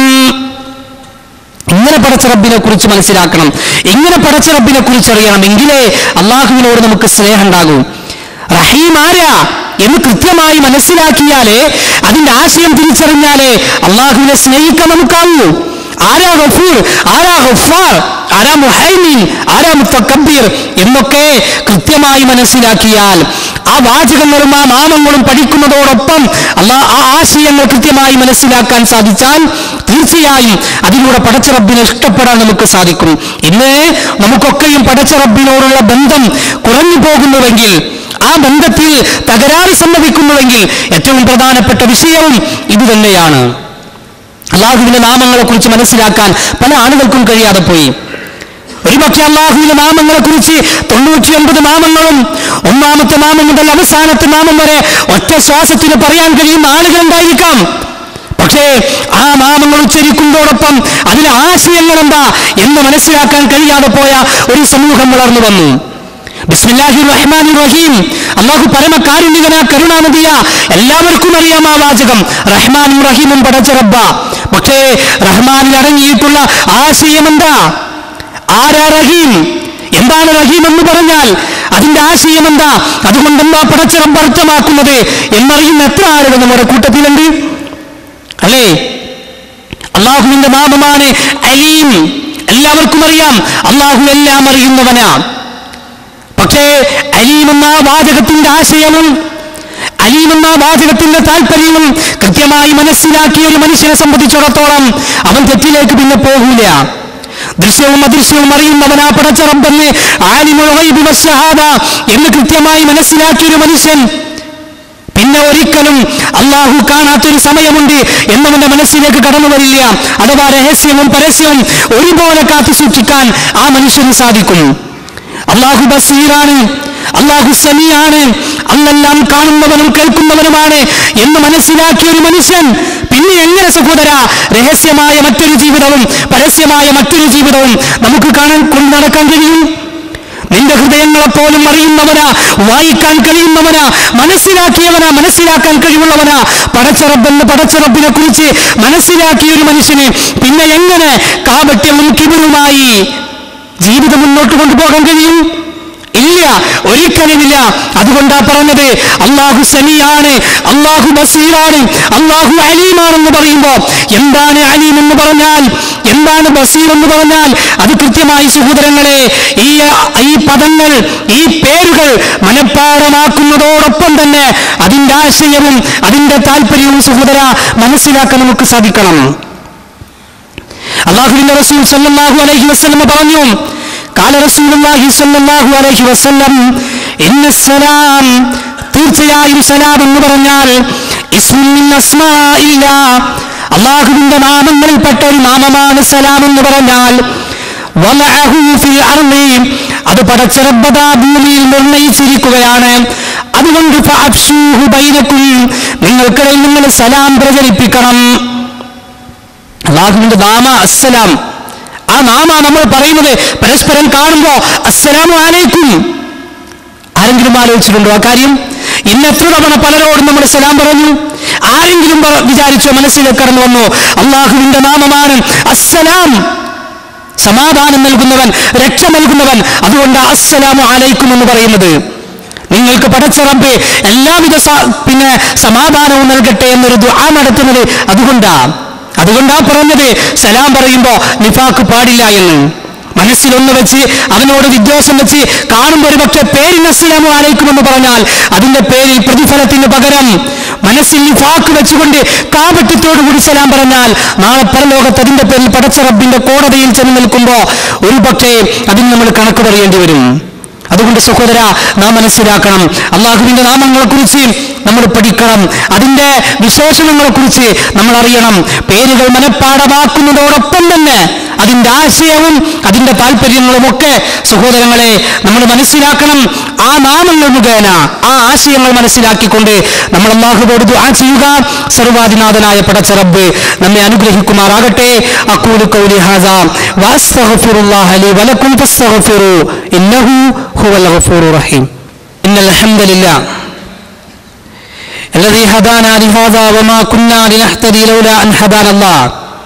ഇങ്ങനെ പടച്ച റബ്ബിനെ കുറിച്ച് മനസ്സിലാക്കണം ഇങ്ങനെ പടച്ച റബ്ബിനെ കുറിച്ച് അറിയണം എങ്കിലേ അള്ളാഹുവിനോട് നമുക്ക് സ്നേഹം ഉണ്ടാകൂ റഹീം ആരാ എന്ന് കൃത്യമായി മനസ്സിലാക്കിയാലേ അതിന്റെ ആശയം തിരിച്ചറിഞ്ഞാലേ അള്ളാഹുവിനെ സ്നേഹിക്കാൻ നമുക്കാവൂ ആരാ ഗഫൂർ ആരാ ഗഫാർ ആരാ മുഹൈമീൻ ആരാ മുത്തക്കബീർ എന്നൊക്കെ കൃത്യമായി മനസ്സിലാക്കിയാൽ ആ വാചകങ്ങളും ആ നാമങ്ങളും പഠിക്കുന്നതോടൊപ്പം അല്ലാ ആ ആശയങ്ങൾ കൃത്യമായി മനസ്സിലാക്കാൻ സാധിച്ചാൽ തീർച്ചയായും അതിലൂടെ പടച്ച റബ്ബിനെ ഇഷ്ടപ്പെടാൻ നമുക്ക് സാധിക്കും ഇന്ന് നമുക്കൊക്കെയും പടച്ച റബ്ബിനോടുള്ള ബന്ധം കുറഞ്ഞു പോകുന്നുവെങ്കിൽ ആ ബന്ധത്തിൽ തകരാറ് സംഭവിക്കുന്നുവെങ്കിൽ ഏറ്റവും പ്രധാനപ്പെട്ട വിഷയവും ഇത് തന്നെയാണ് അള്ളാഹുവിന്റെ നാമങ്ങളെ കുറിച്ച് മനസ്സിലാക്കാൻ പല ആളുകൾക്കും കഴിയാതെ പോയി ഒരുപക്ഷെ അള്ളാഹുവിന്റെ നാമങ്ങളെ കുറിച്ച് തൊണ്ണൂറ്റിയൊൻപത് നാമങ്ങളും ഒന്നാമത്തെ നാമം മുതൽ അവസാനത്തെ നാമം വരെ ഒറ്റ ശ്വാസത്തിന് പറയാൻ കഴിയുന്ന ആളുകളുണ്ടായിരിക്കാം പക്ഷേ ആ നാമങ്ങൾ ഉച്ചരിക്കുന്നതോടൊപ്പം അതിലെ ആശയങ്ങൾ എന്താ എന്ന് മനസ്സിലാക്കാൻ കഴിയാതെ പോയ ഒരു സമൂഹം വളർന്നു വന്നു ബിസ്മില്ലാഹി റഹ്മാനി റഹീം അള്ളാഹു പരമകാരുണികന കരുണാനദിയ എല്ലാവർക്കും അറിയാം ആ വാചകം റഹ്മാനും റഹീമും പടച്ച റബ്ബ പക്ഷേ റഹ്മാനിൽ അടങ്ങിയിട്ടുള്ള ആശയം എന്താ ആരാ റഹീം എന്താണ് റഹീം എന്ന് പറഞ്ഞാൽ അതിന്റെ ആശയം എന്താ അതുകൊണ്ട് എന്താ പടച്ച റബ്ബ് അർത്ഥമാക്കുന്നത് എന്നറിയുന്ന എത്ര ആളുകൾ നമ്മുടെ കൂട്ടത്തിലുണ്ട് അല്ലേ അള്ളാഹുവിന്റെ നാമമാണ് അലീം എല്ലാവർക്കും അറിയാം അള്ളാഹു എല്ലാം അറിയുന്നവനാ പക്ഷേ അലീം എന്ന വാചകത്തിന്റെ ആശയവും അലീം എന്ന വാചകത്തിന്റെ താല്പര്യവും കൃത്യമായി മനസ്സിലാക്കിയ ഒരു മനുഷ്യനെ സംബന്ധിച്ചിടത്തോളം അവൻ തെറ്റിലേക്ക് പിന്നെ പോകൂല ദൃശ്യവും അദൃശ്യവും അറിയുന്നവനാ പടച്ച റബ്ബെന്ന് ആലിമുൽ ഗൈബി വശ്ശഹാദ എന്ന് കൃത്യമായി മനസ്സിലാക്കിയ ഒരു മനുഷ്യൻ പിന്നെ ഒരിക്കലും അള്ളാഹു കാണാത്തൊരു സമയമുണ്ട് എന്നവന്റെ മനസ്സിലേക്ക് കടന്നു വരില്ല അഥവാ രഹസ്യവും പരസ്യവും ഒരുപോലെ കാത്തു സൂക്ഷിക്കാൻ ആ മനുഷ്യന് സാധിക്കും അള്ളാഹു ബസീറാണ് അള്ളാഹു സമീയാണ് അന്നെല്ലാം കാണുന്നവനും കേൾക്കുന്നവനുമാണ് എന്ന് മനസ്സിലാക്കിയ ഒരു മനുഷ്യൻ പിന്നെ എങ്ങനെ സഹോദര രഹസ്യമായ മറ്റൊരു ജീവിതവും പരസ്യമായ മറ്റൊരു ജീവിതവും നമുക്ക് കാണാൻ കൊണ്ടു നടക്കാൻ കഴിയും നിന്റെ ഹൃദയങ്ങളെ പോലും അറിയുന്നവനാ വായിക്കാൻ കഴിയുന്നവനാ മനസ്സിലാക്കിയവനാ മനസ്സിലാക്കാൻ കഴിവുള്ളവനാ പടച്ചറബെന്ന് പടച്ചറബിനെ കുറിച്ച് മനസ്സിലാക്കിയ ഒരു മനുഷ്യന് പിന്നെ എങ്ങനെ കാപട്യവും കിബിറുമായി ജീവിതം മുന്നോട്ട് കൊണ്ടുപോകാൻ കഴിയും ഇല്ല ഒരിക്കലുമില്ല അതുകൊണ്ടാ പറഞ്ഞത് അള്ളാഹു സമീയാണ് അള്ളാഹു ബസീറാണ് അള്ളാഹു അലീമാണെന്ന് പറയുമ്പോ എന്താണ് അലീം എന്ന് പറഞ്ഞാൽ എന്താണ് ബസീർ എന്ന് പറഞ്ഞാൽ അത് കൃത്യമായി സഹോദരങ്ങളെ ഈ ഈ പദങ്ങൾ ഈ പേരുകൾ മനഃപ്പാടമാക്കുന്നതോടൊപ്പം തന്നെ അതിന്റെ ആശയവും അതിന്റെ താല്പര്യവും സഹോദര മനസ്സിലാക്കാൻ നമുക്ക് സാധിക്കണം അള്ളാഹുവിന്റെ റസൂൽ സല്ലല്ലാഹു അലൈഹി വസല്ലം പറഞ്ഞു قال رسول الله صلى الله عليه وسلم إن السلام തീർച്ചയായും സലാം എന്ന് പറഞ്ഞാൽ ഇസ്മുൻ മിൻ അസ്മാഇല്ല അള്ളാഹുവിന്റെ നാമങ്ങളിൽപ്പെട്ട ഒരു നാമമാണ് സലാം എന്ന് പറഞ്ഞാൽ വലഅഹു ഫിൽ അർളി അത് പടച്ചിറബദ ഭൂമിയിൽ നിർണയിച്ചിരിക്കുകയാണ് അതുകൊണ്ട് ഫഅബ്ശൂഹു ബൈനക്കും നിങ്ങൾക്കിടയിൽ നിങ്ങൾ സലാം പ്രചരിപ്പിക്കണം അള്ളാഹുവിന്റെ നാമ അസ്സലാം ആ നാമ നമ്മൾ പറയുന്നത് പരസ്പരം കാണുമ്പോ അസ്സലാമു അലൈക്കും ആരെങ്കിലും ആലോചിച്ചിട്ടുണ്ടോ ആ കാര്യം ഇന്ന് എത്ര തവണ പലരോടും നമ്മൾ സലാം പറഞ്ഞു ആരെങ്കിലും പറ- വിചാരിച്ചോ മനസ്സിലേക്ക് കടന്നു വന്നു അള്ളാഹുവിന്റെ നാമമാണ് അസ്സലാം സമാധാനം നൽകുന്നവൻ രക്ഷ നൽകുന്നവൻ അതുകൊണ്ട് അസ്സലാമു അലൈക്കും എന്ന് പറയുന്നത് നിങ്ങൾക്ക് പടച്ചറമ്പ് എല്ലാവിധ സ- പിന്നെ സമാധാനവും നൽകട്ടെ എന്നൊരു ദുആ നടത്തുന്നത് അതുകൊണ്ടാ അതുകൊണ്ടാ പറഞ്ഞത് സലാം പറയുമ്പോ നിഫാക്ക് പാടില്ല എന്ന് മനസ്സിലൊന്ന് വെച്ച് അവനോട് വിദ്വേഷം വെച്ച് കാണുമ്പോൾ ഒരു പക്ഷെ പേരിന് അസ്സലാമു അലൈക്കും എന്ന് പറഞ്ഞാൽ അതിന്റെ പേരിൽ പ്രതിഫലത്തിന് പകരം മനസ്സിൽ നിഫാക്ക് വെച്ചുകൊണ്ട് കാപട്യത്തോടു കൂടി സലാം പറഞ്ഞാൽ നാളെ പരലോകത്ത് അതിന്റെ പേരിൽ പടച്ച റബ്ബിന്റെ കോടതിയിൽ ചെന്ന് നിൽക്കുമ്പോ ഒരു പക്ഷേ അതിന് നമ്മൾ കണക്ക് പറയേണ്ടി വരും അതുകൊണ്ട് സഹോദര നാം മനസ്സിലാക്കണം അള്ളാഹുവിന്റെ നാമങ്ങളെ കുറിച്ച് നമ്മൾ പഠിക്കണം അതിന്റെ വിശേഷണങ്ങളെ കുറിച്ച് നമ്മൾ അറിയണം പേരുകൾ മനഃപ്പാടമാക്കുന്നതോടൊപ്പം തന്നെ അതിന്റെ ആശയവും അതിന്റെ താല്പര്യങ്ങളും ഒക്കെ സഹോദരങ്ങളെ നമ്മൾ മനസ്സിലാക്കണം ആ നാമങ്ങൾ മുഖേന ആ ആശയങ്ങൾ മനസ്സിലാക്കിക്കൊണ്ട് നമ്മൾ അള്ളാഹുവോട് ദുആ ചെയ്യുക സർവാധിനാഥനായ പടച്ച റബ്ബ് നമ്മെ അനുഗ്രഹിക്കുമാറാകട്ടെ അക്കൂലു കൗലി ഹാസ വാസ്തഗ്ഫിറുല്ലാഹ ലി വലക്കും ഫസ്തഗ്ഫിറു ഇന്നഹു ഹുവൽ ഗഫൂറുർ റഹീം ഇന്നൽ ഹംദലില്ലാ الذي هدانا لهذا وما كنا لنهتدي لولا أن هدانا الله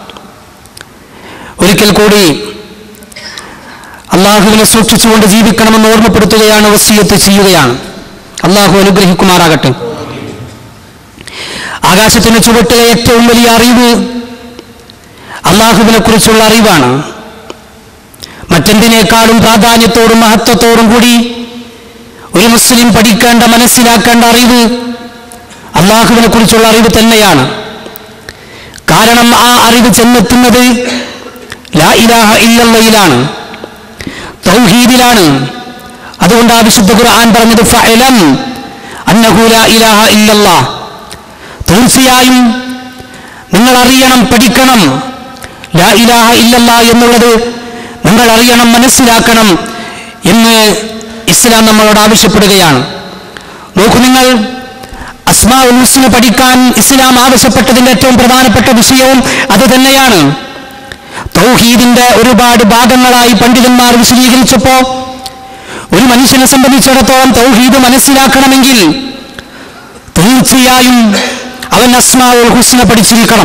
ഒരിക്കൽ കൂടി അള്ളാഹുവിനെ സൂക്ഷിച്ചുകൊണ്ട് ജീവിക്കണമെന്ന് ഓർമ്മപ്പെടുത്തുകയാണ് വസീയത്ത് ചെയ്യുകയാണ് അള്ളാഹു അനുഗ്രഹിക്കുമാറാകട്ടെ ആകാശത്തിന്റെ ചുവട്ടിലെ ഏറ്റവും വലിയ അറിവ് അള്ളാഹുവിനെ കുറിച്ചുള്ള അറിവാണ് മറ്റെന്തിനേക്കാളും പ്രാധാന്യത്തോടും മഹത്വത്തോടും കൂടി ഒരു മുസ്ലിം പഠിക്കേണ്ട മനസ്സിലാക്കേണ്ട അറിവ് അള്ളാഹുവിനെ കുറിച്ചുള്ള അറിവ് തന്നെയാണ് കാരണം ആ അറിവ് ചെന്നെത്തുന്നത് ലാ ഇലാഹ ഇല്ലല്ലയിലാണ് തൗഹീദിലാണ് അതുകൊണ്ട് ആ വിശുദ്ധ ഖുർആൻ പറഞ്ഞത് ഫഅലം അന്നഹു ലാ ഇലാഹ ഇല്ലല്ലാ തീർച്ചയായും നിങ്ങൾ അറിയണം പഠിക്കണം ലാ ഇലാഹ ഇല്ലല്ലാ എന്നുള്ളത് നിങ്ങൾ അറിയണം മനസ്സിലാക്കണം എന്ന് ഇസ്ലാം നമ്മളോട് ആവശ്യപ്പെടുകയാണ് നോക്കൂ നിങ്ങൾ അസ്മാ ഉൽസിന് പഠിക്കാൻ ഇസ്ലാം ആവശ്യപ്പെട്ടതിന്റെ ഏറ്റവും പ്രധാനപ്പെട്ട വിഷയവും അത് തന്നെയാണ് തൗഹീദിന്റെ ഒരുപാട് ഭാഗങ്ങളായി പണ്ഡിതന്മാർ വിശദീകരിച്ചപ്പോ ഒരു മനുഷ്യനെ സംബന്ധിച്ചിടത്തോളം തൗഹീദ് മനസ്സിലാക്കണമെങ്കിൽ തീർച്ചയായും അവൻ അസ്മാ ഉൽ ഹുസ്ന പഠിച്ചിരിക്കണം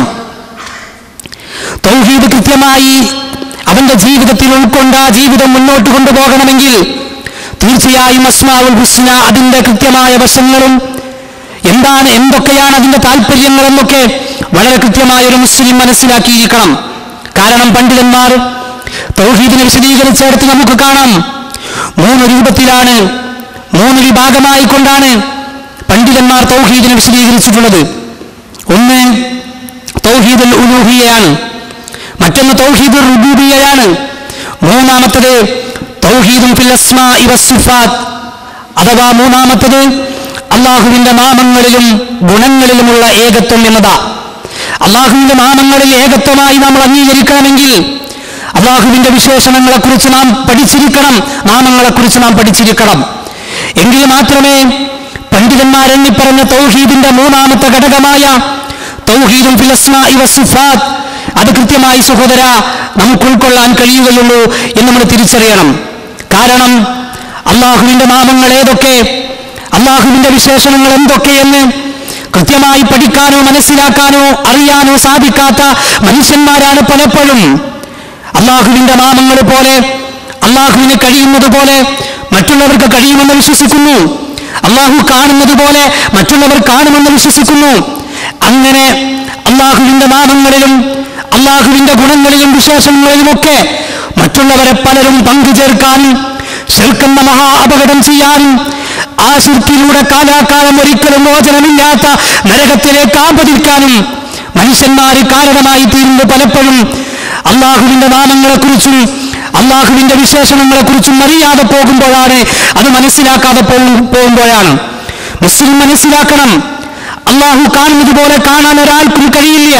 തൗഹീദ് കൃത്യമായി അവന്റെ ജീവിതത്തിൽ ഉൾക്കൊണ്ട ആ ജീവിതം മുന്നോട്ട് കൊണ്ടുപോകണമെങ്കിൽ തീർച്ചയായും അസ്മാവുൽ ഹുസ്ന അതിന്റെ കൃത്യമായ വശങ്ങളും എന്താണ് എന്തൊക്കെയാണ് അതിന്റെ താല്പര്യങ്ങൾ എന്നൊക്കെ വളരെ കൃത്യമായ ഒരു മുസ്ലിം മനസ്സിലാക്കിയിരിക്കണം കാരണം പണ്ഡിതന്മാർ തൗഹീദിനെ വിശദീകരിച്ചെടുത്ത് നമുക്ക് കാണാം മൂന്ന് രൂപത്തിലാണ് മൂന്ന് വിഭാഗമായി കൊണ്ടാണ് പണ്ഡിതന്മാർ തൗഹീദിനെ വിശദീകരിച്ചിട്ടുള്ളത് ഒന്ന് തൗഹീദുൽ ഉലൂഹിയയാണ് മറ്റൊന്ന് തൗഹീദുൽ റുബൂബിയയാണ് മൂന്നാമത്തത് തൗഹീദും ഫിൽ അസ്മാഇ വസ്സിഫാത്ത് അഥവാ മൂന്നാമത്തത് അള്ളാഹുവിന്റെ നാമങ്ങളിലും ഗുണങ്ങളിലുമുള്ള ഏകത്വം എന്നതാ അള്ളാഹുവിന്റെ നാമങ്ങളിൽ ഏകത്വമായി നമ്മൾ അംഗീകരിക്കണമെങ്കിൽ അള്ളാഹുവിന്റെ വിശേഷണങ്ങളെക്കുറിച്ച് നാം പഠിച്ചിരിക്കണം നാമങ്ങളെക്കുറിച്ച് നാം പഠിച്ചിരിക്കണം എങ്കിൽ മാത്രമേ പണ്ഡിതന്മാരെണ്ണി പറഞ്ഞ തൗഹീദിന്റെ മൂന്നാമത്തെ ഘടകമായ തൗഹീദും ഫിൽ അസ്മാഇ വസ്സിഫാത്ത് അത് കൃത്യമായി സഹോദര നമുക്ക് ഉൾക്കൊള്ളാൻ കഴിയുകയുള്ളൂ എന്ന് നമ്മൾ തിരിച്ചറിയണം കാരണം അള്ളാഹുവിന്റെ നാമങ്ങൾ ഏതൊക്കെ അള്ളാഹുവിന്റെ വിശേഷണങ്ങൾ എന്തൊക്കെയെന്ന് കൃത്യമായി പഠിക്കാനോ മനസ്സിലാക്കാനോ അറിയാനോ സാധിക്കാത്ത മനുഷ്യന്മാരാണ് പലപ്പോഴും അള്ളാഹുവിന്റെ നാമങ്ങൾ പോലെ അള്ളാഹുവിന് കഴിയുന്നത് പോലെ മറ്റുള്ളവർക്ക് കഴിയുമെന്ന് വിശ്വസിക്കുന്നു അള്ളാഹു കാണുന്നത് പോലെ മറ്റുള്ളവർ കാണുമെന്ന് വിശ്വസിക്കുന്നു അങ്ങനെ അള്ളാഹുവിന്റെ നാമങ്ങളിലും അള്ളാഹുവിന്റെ ഗുണങ്ങളിലും വിശേഷങ്ങളിലുമൊക്കെ മറ്റുള്ളവരെ പലരും പങ്കുചേർക്കാനും ശിർക്കെന്ന മഹാ അപകടം ചെയ്യാനും ആ ശിർക്കിലൂടെ കാലാകാലം ഒരിക്കലും മോചനമില്ലാത്ത നരകത്തിലേക്ക് ആപതിക്കാനും മനുഷ്യന്മാര് കാരണമായി തീരുന്നത് പലപ്പോഴും അള്ളാഹുവിന്റെ നാമങ്ങളെക്കുറിച്ചും അള്ളാഹുവിന്റെ വിശേഷണങ്ങളെക്കുറിച്ചും അറിയാതെ പോകുമ്പോഴാണ് അത് മനസ്സിലാക്കാതെ പോകും- പോകുമ്പോഴാണ് മുസ്ലിം മനസ്സിലാക്കണം അള്ളാഹു കാണുന്നത് പോലെ കാണാൻ ഒരാൾക്കും കഴിയില്ല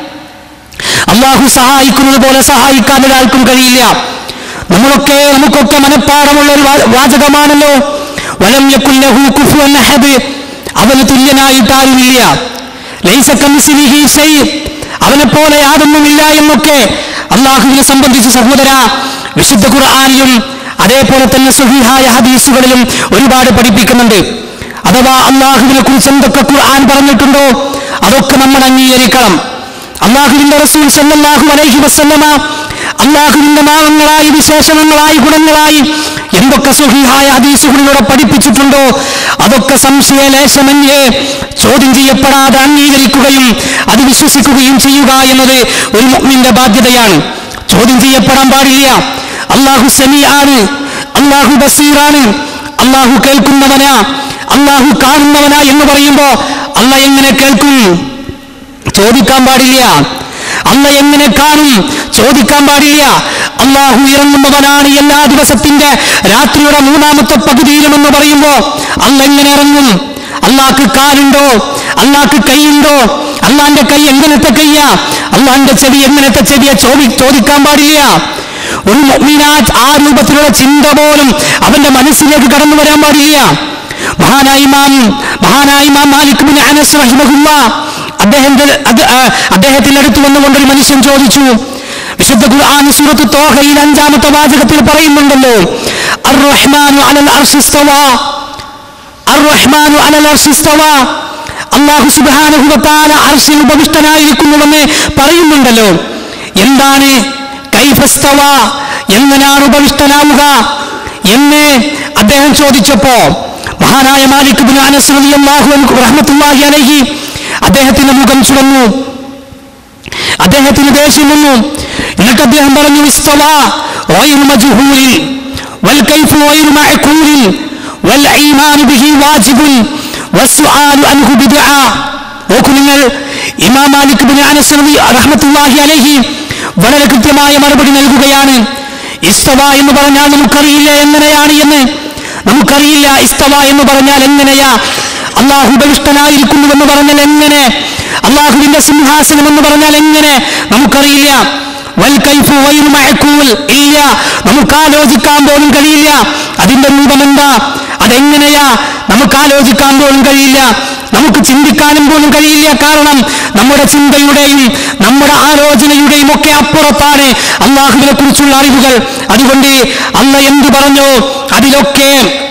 അള്ളാഹു സഹായിക്കുന്നത് പോലെ സഹായിക്കാൻ ഒരാൾക്കും കഴിയില്ല നമ്മളൊക്കെ നമുക്കൊക്കെ മനഃപ്പാടമുള്ള ഒരു വാ- വാചകമാണല്ലോ വലം യക്കുല്ലഹു കുഫുവൻ അഹദ് അവന് തുല്യനായിട്ടാരുമില്ല ലൈസ കമിസ്ലിഹി ഷൈ അവനെ പോലെ യാതൊന്നുമില്ല എന്നൊക്കെ അള്ളാഹുവിനെ സംബന്ധിച്ച് സഹോദര വിശുദ്ധ ഖുർആാനിലും അതേപോലെ തന്നെ സുഹിഹായ ഹദീസുകളിലും ഒരുപാട് പഠിപ്പിക്കുന്നുണ്ട് അഥവാ അള്ളാഹുവിനെ കുറിച്ച് എന്തൊക്കെ ഖുർആൻ പറഞ്ഞിട്ടുണ്ടോ അതൊക്കെ നമ്മൾ അംഗീകരിക്കണം അള്ളാഹുവിന്റെ റസൂൽ സല്ലല്ലാഹു അലൈഹി വസല്ലമ അള്ളാഹുവിന്റെ നാമങ്ങളായി വിശേഷണങ്ങളായി ഗുണങ്ങളായി എന്തൊക്കെ സുഹിഹായ ഹദീസുകളിലൂടെ പഠിപ്പിച്ചിട്ടുണ്ടോ അതൊക്കെ സംശയലേശമന്യേ ചോദ്യം ചെയ്യപ്പെടാതെ അംഗീകരിക്കുകയും അത് വിശ്വസിക്കുകയും ചെയ്യുക എന്നത് ഒരു മുഅ്മിന്റെ ബാധ്യതയാണ് ചോദ്യം ചെയ്യപ്പെടാൻ പാടില്ല അള്ളാഹു സമീആണ് അള്ളാഹു ബസീറാണ് അള്ളാഹു കേൾക്കുന്നവനാ അള്ളാഹു കാണുന്നവനാ എന്ന് പറയുമ്പോ അല്ല എങ്ങനെ കേൾക്കും ചോദിക്കാൻ പാടില്ല അല്ല എങ്ങനെ കാണും ചോദിക്കാൻ പാടില്ല അള്ളാഹു ഇറങ്ങുന്നവനാണ് എല്ലാ ദിവസത്തിന്റെ രാത്രിയുടെ മൂന്നാമത്തെ പകുതിയിലുമെന്ന് പറയുമ്പോ അല്ല എങ്ങനെ ഇറങ്ങും അള്ളാഹ്ക്ക് കാലുണ്ടോ അള്ളാഹ്ക്ക് കൈയുണ്ടോ അള്ളാന്റെ കൈ എങ്ങനത്തെ കയ്യാ അള്ളാന്റെ ചെവി എങ്ങനത്തെ ചെവിയെ ചോദി ചോദിക്കാൻ പാടില്ല ഒരു മുഅ്മിനാത്ത് ആ രൂപത്തിലുള്ള ചിന്ത പോലും അവന്റെ മനസ്സിലേക്ക് കടന്നു വരാൻ പാടില്ല മഹാനായ ഇമാം മഹാനായ ഇമാം മാലിക് ബിൻ അനസ് റഹിമഹുല്ല അദ്ദേഹത്തിന്റെ അത് ആ, അദ്ദേഹത്തിന്റെ അടുത്ത് വന്നുകൊണ്ട് ഒരു മനുഷ്യൻ ചോദിച്ചു വിശുദ്ധ ഖുർആൻ സൂറത്ത് തോഹയിൽ അഞ്ചാമത്തെ വാചകത്തിൽ പറയുന്നുണ്ടല്ലോ അർ റഹ്മാനു അലൽ അർശി ഇസ്തവാ അർ റഹ്മാനു അലൽ അർശി ഇസ്തവാ അല്ലാഹു സുബ്ഹാനഹു വ തആല അർശിൽ ഉപവിഷ്ടനായിരിക്കുന്നുവെന്ന് പറയുന്നുണ്ടല്ലോ എന്താണ് കൈഫസ്തവ എങ്ങനെയാണ് ഉപവിഷ്ടനാവുക എന്ന് അദ്ദേഹം ചോദിച്ചപ്പോ മഹാനായ മാലിക് ബിൻ അനസ് റളിയല്ലാഹു അൻഹു റഹ്മത്തുള്ളാഹി അലൈഹി അദ്ദേഹത്തിന്റെ മുഖം ചുവന്നു അദ്ദേഹത്തിന് ദേഷ്യം വന്നു എന്നിട്ട് അദ്ദേഹം പറഞ്ഞു ഇസ്തവ غير مجهول والكيف غير معقول والإيمان به واجب والسؤال عنه بدعة നോക്കൂ നിങ്ങൾ ഇമാം മാലിക് ബിൻ അനസ് റളി- റഹ്മത്തുള്ളാഹി അലൈഹി വളരെ കൃത്യമായ മറുപടി നൽകുകയാണ് ഇസ്തവ എന്ന് പറഞ്ഞാൽ നമുക്കറിയില്ല എങ്ങനെയാണ് എന്ന് നമുക്കറിയില്ല ഇസ്തവ എന്ന് പറഞ്ഞാൽ എങ്ങനെയാ അള്ളാഹു ബലിഷ്ഠനായിരിക്കുന്നുവെന്ന് പറഞ്ഞാൽ എങ്ങനെ അള്ളാഹുവിന്റെ സിംഹാസനം എന്ന് പറഞ്ഞാൽ എങ്ങനെ നമുക്കറിയില്ല വൽ കൈഫു വൈറു മഅഖൂൽ. ഇല്ല നമുക്ക് ആലോചിക്കാൻ പോലും കഴിയില്ല അതിന്റെ രൂപം എന്താ അതെങ്ങനെയാ നമുക്ക് ആലോചിക്കാൻ പോലും കഴിയില്ല നമുക്ക് ചിന്തിക്കാനും പോലും കഴിയില്ല കാരണം നമ്മുടെ ചിന്തയുടെയും നമ്മുടെ ആലോചനയുടെയും ഒക്കെ അപ്പുറത്താണ് അള്ളാഹുവിനെ കുറിച്ചുള്ള അറിവുകൾ അതുകൊണ്ട് അല്ല എന്തു പറഞ്ഞോ അതിലൊക്കെ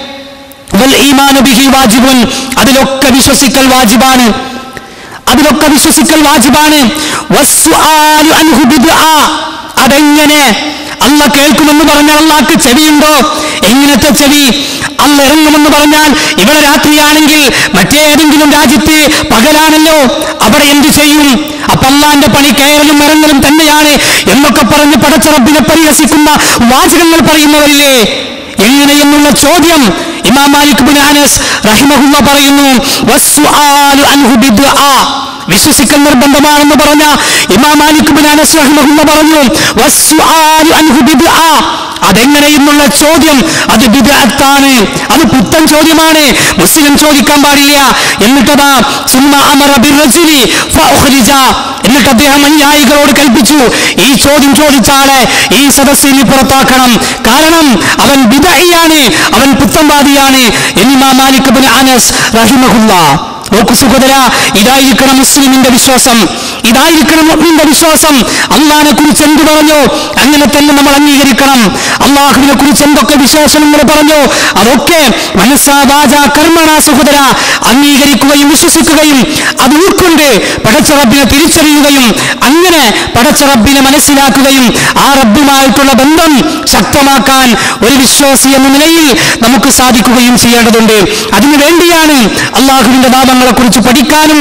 വൽ ഈമാനു ബിഹി വാജിബുൻ അതിലൊക്കെ വിശ്വസിക്കൽ വാജിബാണ് അതിലൊക്കെ വിശ്വസിക്കൽ വാജിബാണ് വസ്സുആലു അൻഹു ബിദ്ആ. അതെങ്ങനെ അല്ല കേൾക്കുമെന്ന് പറഞ്ഞാൽ അള്ളാഹ്ക്ക് ചെവിയുണ്ടോ എങ്ങനത്തെ ചെവി അല്ല ഇറങ്ങുമെന്ന് പറഞ്ഞാൽ ഇവിടെ രാത്രിയാണെങ്കിൽ മറ്റേതെങ്കിലും രാജ്യത്ത് പകലാണല്ലോ അവിടെ എന്തു ചെയ്യും അപ്പൊ അള്ളാന്റെ പണി കയറലും ഇറങ്ങലും തന്നെയാണ് എന്നൊക്കെ പറഞ്ഞ് പടച്ചറബിനെ പരിഹസിക്കുന്ന വാചകങ്ങൾ പറയുന്നവരില്ലേ എങ്ങനെ എന്നുള്ള ചോദ്യം ഇമാം മാലിക് ബിൻ അനസ് റഹിമഹുല്ല പറയുന്നു വസ്സുആലു അൻഹു ബിദ്ആ. വിശ്വസിക്കൽ നിർബന്ധമാണെന്ന് പറഞ്ഞ ഇമാം മാലിക് ബിൻ അനസ് റഹിമഹുല്ല പറഞ്ഞു വസ്സുആലു അൻഹു ബിദ്അ. അതെങ്ങനെ എന്നുള്ള ചോദ്യം അത് ബിദ്അത്താണ് അത് പുത്തൻ ചോദ്യമാണ് മുസ്ലിം ചോദിക്കാൻ പാടില്ല എന്നിട്ടതാ സുമ്മ അമറ ബിർറജുലി ഫഉഖ്രിജ. എന്നിട്ട് അദ്ദേഹം അനുയായികളോട് കൽപ്പിച്ചു ഈ ചോദ്യം ചോദിച്ച ആളെ ഈ സദസ്സിൽ നിന്ന് പുറത്താക്കണം കാരണം അവൻ ബിദഅയാണ് അവൻ പുത്തൻവാദിയാണ് എന്നിമാ മാലിക് ബിൻ അനസ് റഹിമഹുല്ല നോക്കു സുഹൃതര ഇതായിരിക്കണം മുസ്ലിമിന്റെ വിശ്വാസം ഇതായിരിക്കണം മുഅ്മിന്റെ വിശ്വാസം അള്ളാഹിനെ കുറിച്ച് എന്ത് പറഞ്ഞു അങ്ങനെ തന്നെ നമ്മൾ അംഗീകരിക്കണം അള്ളാഹുവിനെ കുറിച്ച് എന്തൊക്കെ വിശേഷണങ്ങൾ പറഞ്ഞു അതൊക്കെ മനസ്സാ വാച കർമ്മണ സുഹൃതര അംഗീകരിക്കുകയും വിശ്വസിക്കുകയും അത് ഉൾക്കൊണ്ട് പടച്ച റബ്ബിനെ തിരിച്ചറിയുകയും അങ്ങനെ പടച്ച റബ്ബിനെ മനസ്സിലാക്കുകയും ആ റബ്ബുമായിട്ടുള്ള ബന്ധം ശക്തമാക്കാൻ ഒരു വിശ്വാസി എന്ന നിലയിൽ നമുക്ക് സാധിക്കുകയും ചെയ്യേണ്ടതുണ്ട് അതിനു വേണ്ടിയാണ് അള്ളാഹുവിന്റെ നാമങ്ങളെ കുറിച്ച് പഠിക്കാനും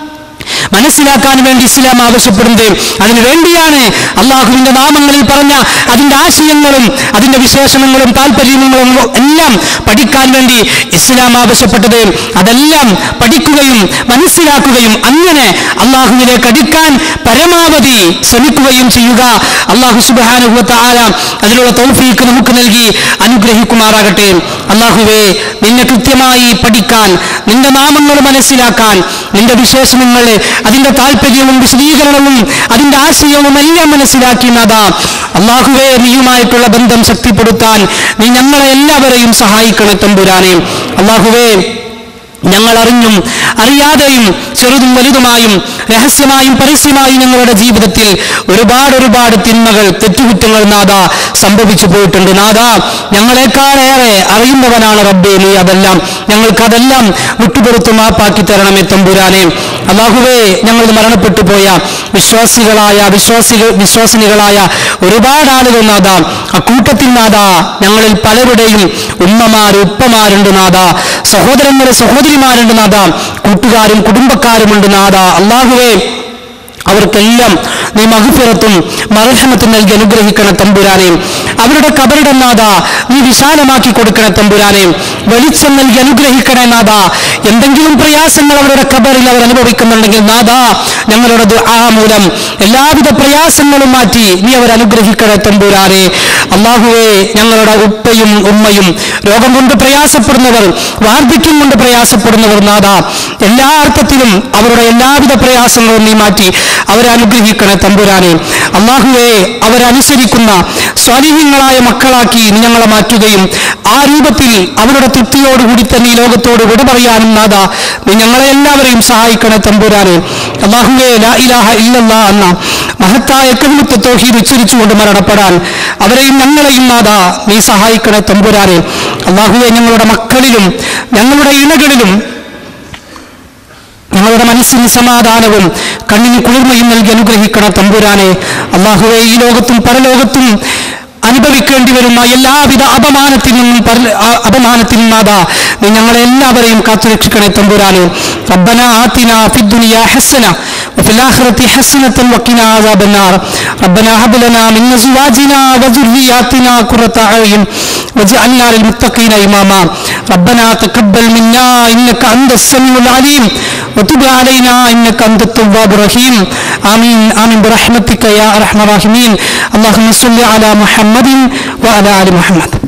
മനസ്സിലാക്കാൻ വേണ്ടി ഇസ്ലാം ആവശ്യപ്പെടുന്നത് അതിനു വേണ്ടിയാണ് അള്ളാഹുവിന്റെ നാമങ്ങളിൽ പറഞ്ഞ അതിന്റെ ആശയങ്ങളും അതിന്റെ വിശേഷണങ്ങളും താല്പര്യങ്ങളും എല്ലാം പഠിക്കാൻ വേണ്ടി ഇസ്ലാം ആവശ്യപ്പെട്ടത് അതെല്ലാം പഠിക്കുകയും മനസ്സിലാക്കുകയും അങ്ങനെ അള്ളാഹുവിലേക്ക് അടുക്കാൻ പരമാവധി ശ്രമിക്കുകയും ചെയ്യുക അള്ളാഹു സുബാനുഭവത്ത ആല അതിനുള്ള തൗഫീക്ക് നമുക്ക് നൽകി അനുഗ്രഹിക്കുമാറാകട്ടെ അള്ളാഹുവെ നിന്നെ കൃത്യമായി പഠിക്കാൻ നിന്റെ നാമങ്ങൾ മനസ്സിലാക്കാൻ നിന്റെ വിശേഷണങ്ങൾ അതിന്റെ താല്പര്യവും വിശദീകരണവും അതിന്റെ ആശയവും എല്ലാം മനസ്സിലാക്കി നാദാ അള്ളാഹുവെ നീയുമായിട്ടുള്ള ബന്ധം ശക്തിപ്പെടുത്താൻ നീ ഞങ്ങളെ എല്ലാവരെയും സഹായിക്കണം തമ്പുരാനെ അള്ളാഹുവേ ഞങ്ങൾ അറിഞ്ഞും അറിയാതെയും ചെറുതും വലുതുമായും രഹസ്യമായും പരസ്യമായും ഞങ്ങളുടെ ജീവിതത്തിൽ ഒരുപാട് ഒരുപാട് തിന്മകൾ തെറ്റുകുറ്റങ്ങൾ നാഥ സംഭവിച്ചു പോയിട്ടുണ്ട് നാഥ ഞങ്ങളെക്കാളേറെ അറിയുന്നവനാണ് റബ്ബേ നീ അതെല്ലാം ഞങ്ങൾക്കതെല്ലാം വിട്ടുപുറത്ത് മാപ്പാക്കി തരണമേ തമ്പുരാനെ അള്ളാഹുവേ ഞങ്ങൾ മരണപ്പെട്ടു പോയ വിശ്വാസികളായ വിശ്വാസികൾ വിശ്വാസിനികളായ ഒരുപാട് ആളുകൾ നാഥ അക്കൂട്ടത്തിൽ നാഥ ഞങ്ങളിൽ പലരുടെയും ഉമ്മമാര് ഉപ്പമാരുണ്ട് നാഥ സഹോദരന്മാരെ സഹോദരിമാരുണ്ട് നാഥ കൂട്ടുകാരും കുടുംബക്കാരുമുണ്ട് നാഥ അള്ളാഹുവേ അവർക്കെല്ലാം നീ മഹുഫിറത്തും മർഹമത്തും നൽകി അനുഗ്രഹിക്കണ തമ്പുരാനെ അവരുടെ കബറിടം നാഥ നീ വിശാലമാക്കി കൊടുക്കണ തമ്പുരാനെ വെളിച്ചം നൽകി അനുഗ്രഹിക്കണേ നാഥ എന്തെങ്കിലും പ്രയാസങ്ങൾ അവരുടെ കബറിൽ അവർ അനുഭവിക്കുന്നുണ്ടെങ്കിൽ നാഥ ഞങ്ങളുടെ ആ മൂലം എല്ലാവിധ പ്രയാസങ്ങളും മാറ്റി നീ അവർ അനുഗ്രഹിക്കണ തമ്പുരാനെ അള്ളാഹുവേ ഞങ്ങളുടെ ഉപ്പയും ഉമ്മയും രോഗം കൊണ്ട് പ്രയാസപ്പെടുന്നവർ വാർദ്ധക്യം കൊണ്ട് പ്രയാസപ്പെടുന്നവർ നാഥ എല്ലാ അർത്ഥത്തിലും അവരുടെ എല്ലാവിധ പ്രയാസങ്ങളും നീ മാറ്റി അവരെ അനുഗ്രഹിക്കണേ തമ്പുരാനെ അള്ളാഹുവെ അവരനുസരിക്കുന്ന സ്വാധീനങ്ങളായ മക്കളാക്കി നീ ഞങ്ങളെ മാറ്റുകയും ആ രൂപത്തിൽ അവരുടെ തൃപ്തിയോടുകൂടി തന്നെ ഈ ലോകത്തോട് വിട പറയാനും നാഥ നീ ഞങ്ങളെ എല്ലാവരെയും സഹായിക്കണേ തമ്പുരാനെ അള്ളാഹുവെ ലാ ഇലാഹ ഇല്ലല്ലാ എന്ന മഹത്തായ കവിമത്ത് തോഹീദ് ഉച്ചരിച്ചുകൊണ്ട് മരണപ്പെടാൻ അവരെയും ഞങ്ങളെയും നാഥ നീ സഹായിക്കണേ തമ്പുരാനെ അള്ളാഹുവെ ഞങ്ങളുടെ മക്കളിലും ഞങ്ങളുടെ ഇണകളിലും ഞങ്ങളുടെ മനസ്സിന് സമാധാനവും കണ്ണിന് കുളിർമയും നൽകി അനുഗ്രഹിക്കണ തമ്പുരാനെ അള്ളാഹുവെ ഈ ലോകത്തും പരലോകത്തും അനുഭവിക്കേണ്ടി വരുന്ന എല്ലാവിധ അപമാനത്തിൽ നിന്നും പര- ആ അപമാനത്തിൽ നിന്നാതാ നീ ഞങ്ങളെ എല്ലാവരെയും കാത്തുരക്ഷിക്കണേ തമ്പുരാനെ റബ്ബന ആത്തിന ഫി الدنيا حسنة وفي الآخرة حسنة وقنا عذاب النار ربنا هب لنا من أزواجنا وذرياتنا قرة أعين واجعلنا للمتقين إماما ربنا تقبل منا إنك أنت السميع العليم وتب علينا إنك أنت التواب الرحيم آمين آمين برحمتك يا أرحم الراحمين اللهم صل على محمد وعلى آل محمد